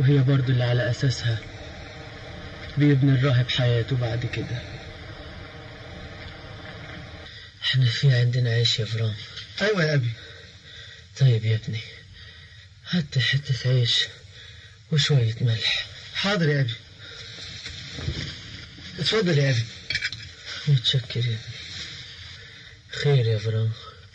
وهي برضو اللي على أساسها بيبني الراهب حياته بعد كده احنا في عندنا عيش يا فرام ايوه يا ابي طيب يا ابني هات حتة عيش وشوية ملح حاضر يا ابي اتفضل يا ابي متشكر يا ابني خير يا فرام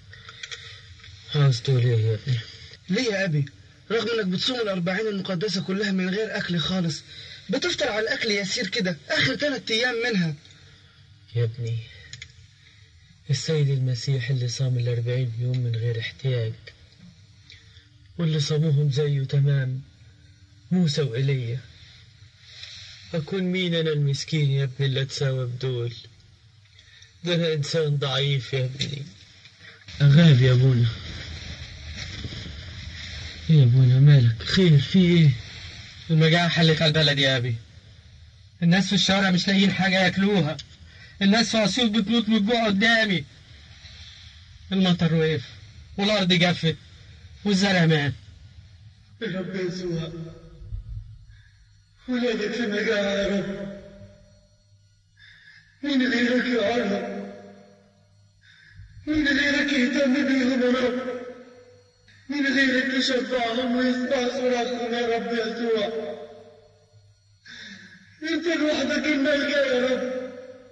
عاوز تقول ايه يا ابني ليه يا ابي رغم انك بتصوم الاربعين المقدسة كلها من غير اكل خالص بتفطر على الاكل يسير كده اخر ثلاث ايام منها يا ابني السيد المسيح اللي صام الأربعين يوم من غير احتياج واللي صاموهم زيه تمام موسى وإيليا أكون مين أنا المسكين يا ابني اللي أتساوى بدول ده أنا إنسان ضعيف يا ابني أغاب يا أبونا إيه يا أبونا مالك خير في إيه المجاعة حلت على البلد يا أبي الناس في الشارع مش لاقيين حاجة ياكلوها الناس في أسيوط بتموت من الجوع قدامي المطر وقف والأرض جفت والزرع مات يا رب يسوع ولادك في مجاعة يا رب مين غيرك يا رب مين غيرك يهتم بيهم يا رب مين غيرك يشفعهم ويسمع صراخهم يا رب يسوع انت لوحدك الملجا يا رب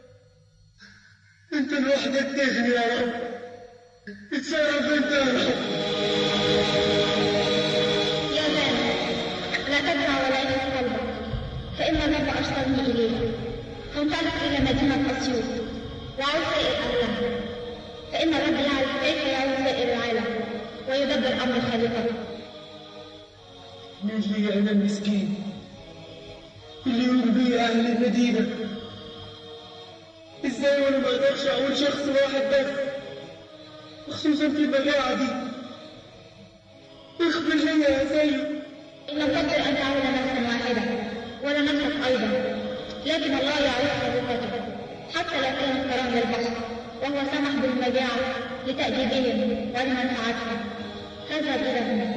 انت لوحدك تغني يا رب اتصرف انت يا رب يا زاني لا تدفع ولا يكف قلبك فإن الرب أرسلني إليك فانطلق إلى مدينة أسيوط وعود سائر أهلها فإن الرب يعرف كيف يعود سائر العالم ويدبر أمر خليقته مين لي أنا المسكين كل يوم بي أهل المدينة إزاي وأنا ما أقدرش أقول شخص واحد بس خصوصا في المجاعة دي اغفر لي يا سيد إن لم تقدر أن تعود نفسا واحدة ولا نفسك أيضا لكن الله يعرف خليقته حتى لو كانت كرام للبشر وهو سمح بالمجاعة لتأديبهم ولمنفعتهم فاذهب إلى